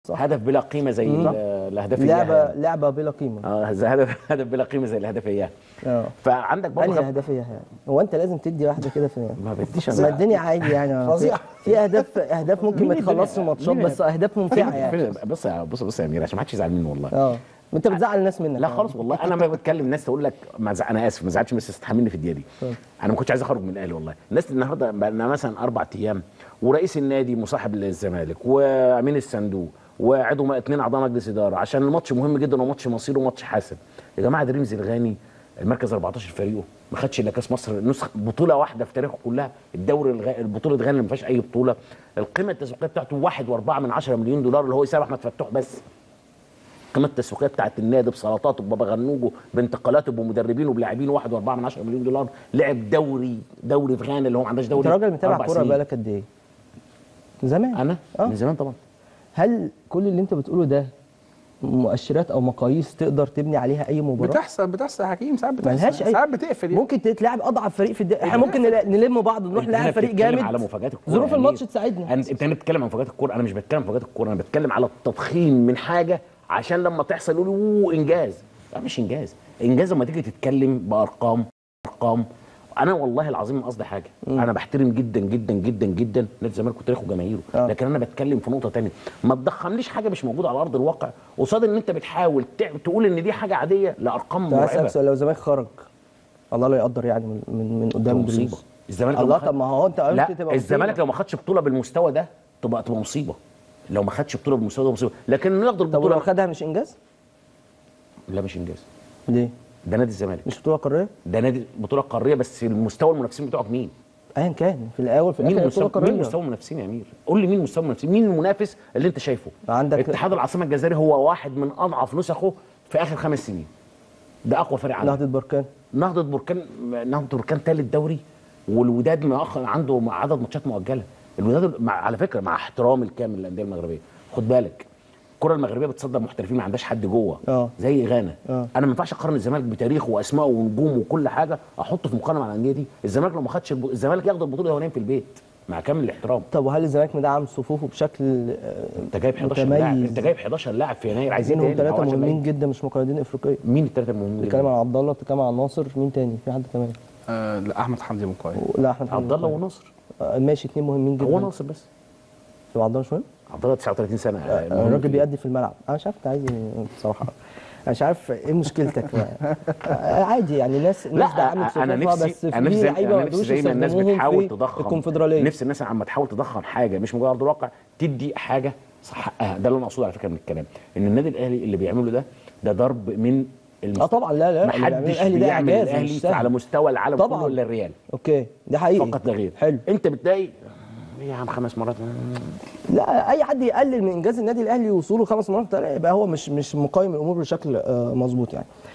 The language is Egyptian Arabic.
صح. هدف بلا قيمه زي ال- الاهداف إياها لعبه يعني. لعبه بلا قيمه اه زي هدف هدف بلا قيمه زي الاهداف اياها اه فعندك برضه انهي خب- هدفيه يعني هو انت لازم تدي واحده كده في ما بديش بس انا الدنيا عادي يعني في, فظيعة. في اهداف اهداف ممكن ما مين تخلصش الدنيا- ماتشات مين بس اهداف ممتعه يعني فين- بص يا بص بص يا امير عشان ما حدش يزعل مني والله اه انت بتزعل الناس منك لا يعني. خالص والله انا ما بتكلم ناس تقول لك ما زع... انا اسف ما زعلتش بس استحملني في الدقيقه دي انا ما كنتش عايز اخرج من الاهلي والله الناس النهارده بقى مثلا اربع ايام ورئيس النادي مصاحب للزمالك وامين الصندوق وعضو م- اثنين اعضاء مجلس اداره عشان الماتش مهم جدا وماتش مصير وماتش حاسم يا جماعه ده رمزي الغاني المركز 14 فريقه ما خدش الا كاس مصر نسخ بطوله واحده في تاريخه كلها الدوري الغ... البطوله غانا اللي ما فيهاش اي بطوله القيمه التسويقيه بتاعته 1.4 من 10 مليون دولار اللي هو يساوي احمد فتوح بس القيمه التسويقيه بتاعت النادي بسلطاته ببابا غنوجه بانتقالاته بمدربينه بلاعبينه 1.4 من 10 مليون دولار لعب دوري دوري في غانا اللي هو ما عندهاش انت دوري راجل متابع أربع كوره سنين. بقالك قد ايه؟ زمان انا اه من زمان طبعا هل كل اللي انت بتقوله ده مؤشرات او مقاييس تقدر تبني عليها اي مباراه؟ بتحصل بتحصل يا حكيم ساعات ملهاش بتحصل اي ساعات بتقفل يعني. ممكن تتلعب اضعف فريق في الدنيا احنا ممكن نلا- نلم بعض نروح أنت نلعب هنا فريق بتتكلم جامد على مفاجات الكوره ظروف يعني الماتش إيه؟ تساعدنا انت انت هنا بتتكلم عن مفاجات الكوره انا مش بتكلم عن مفاجات الكوره انا بتكلم على التضخيم من حاجه عشان لما تحصل يقولوا اوه انجاز لا مش انجاز انجاز لما تيجي تتكلم بارقام ارقام انا والله العظيم قصدي حاجه انا بحترم جدا جدا جدا جدا نادي الزمالك وتاريخه وجماهيره آه. لكن انا بتكلم في نقطه تانية ما تضخمليش حاجه مش موجوده على ارض الواقع قصاد ان انت بتحاول تع- تقول ان دي حاجه عاديه لارقام طب اسالك مرعبه سؤال لو الزمالك خرج الله لا يقدر يعني من من, من قدام تبقى مصيبه باريس الزمالك لو الله ما خد- طب ما هو انت قلت لا تبقى الزمالك مصيبة. لو ما خدش بطوله بالمستوى ده تبقى تبقى مصيبه لو ما خدش بطوله بالمستوى ده مصيبه لكن ناخد طب ولو البطوله خدها مش انجاز؟ لا مش انجاز ليه؟ ده نادي الزمالك مش بطوله قاريه؟ ده نادي بطوله قاريه بس المستوى المنافسين بتوعك مين؟ ايا كان في الاول في مين الاخر هي بطوله مستوى مين قاريه مستوى المنافسين يا امير؟ قول لي مين مستوى المنافسين؟ مين المنافس اللي انت شايفه؟ عندك- اتحاد العاصمه الجزائري هو واحد من اضعف نسخه في اخر خمس سنين ده اقوى فريق عنده نهضه بركان نهضه بركان نهضه بركان ثالث دوري والوداد مؤخر عنده عدد ماتشات مؤجله الوداد مع على فكره مع احترام الكامل للانديه المغربيه خد بالك الكره المغربيه بتصدر محترفين ما عندهاش حد جوه اه. زي غانا اه. انا ما ينفعش اقارن الزمالك بتاريخه واسمائه ونجومه وكل حاجه احطه في مقارنه مع الانديه دي الزمالك لو ما خدش الب... الزمالك ياخد البطوله وهو نايم في البيت مع كامل الاحترام طب وهل الزمالك مدعم صفوفه بشكل آه، انت جايب 11 لاعب متميز؟ انت جايب 11 لاعب في يناير عايزين منهم تاني؟ ثلاثه أو عشان مهمين بعيد. جدا مش مقيدين افريقيا مين الثلاثه المهمين بتتكلم جدا؟ عن عبد الله بتتكلم عن ناصر مين تاني في حد كمان آه لا احمد حمدي مقايد لا احمد عبد الله وناصر آه، ماشي اثنين مهمين جدا هو ناصر بس طب عبد الله مش مهم عبد الله 39 سنه آه، مهم الراجل في- بيأدي في الملعب انا مش عارف انت عايز ايه بصراحه انا مش عارف ايه مشكلتك آه، عادي يعني الناس الناس دعمت لا انا صفوفها نفسي بس في انا نفسي لعيبه ما انا نفسي قدروش زي ما الناس يستخدموهم بتحاول في تضخم الكونفدراليه نفس الناس عم تحاول تضخم حاجه مش موجوده على ارض الواقع تدي حاجه صح حقها ده اللي انا اقصده على فكره من الكلام ان النادي الاهلي اللي بيعمله ده ده ضرب من اه طبعا لا لا ما اللي بيعمله حدش الأهلي ده بيعمل إعجاز، مش الاهلي سهل. على مستوى العالم طبعاً. كله الا الريال اوكي ده حقيقي فقط لا غير حلو انت بتلاقي ايه يا عم خمس مرات لا اي حد يقلل من انجاز النادي الاهلي وصوله خمس مرات يبقى هو مش مش مقيم الامور بشكل آه، مظبوط يعني